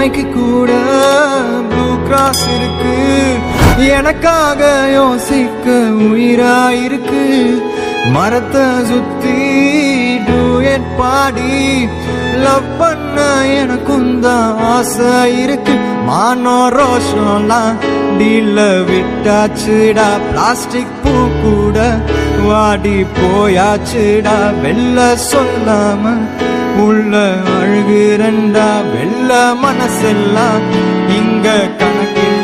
அம்மைக்கு கூட blue cross இருக்கு எனக்காக யோசிக்க உயிரா இருக்கு மரத்தை சுத்தி டூயட் பாடி லவ் பண்ண எனக்கும் தான் ஆசை இருக்கு மானோ ரோஷம்லாம் டீல விட்டாச்சுடா பிளாஸ்டிக் பூ கூட வாடி போயாச்சுடா வெள்ள சொல்லாம உள்ள அழுகுறண்டா வெள்ள மனசெல்லாம் இங்க கணக்கில்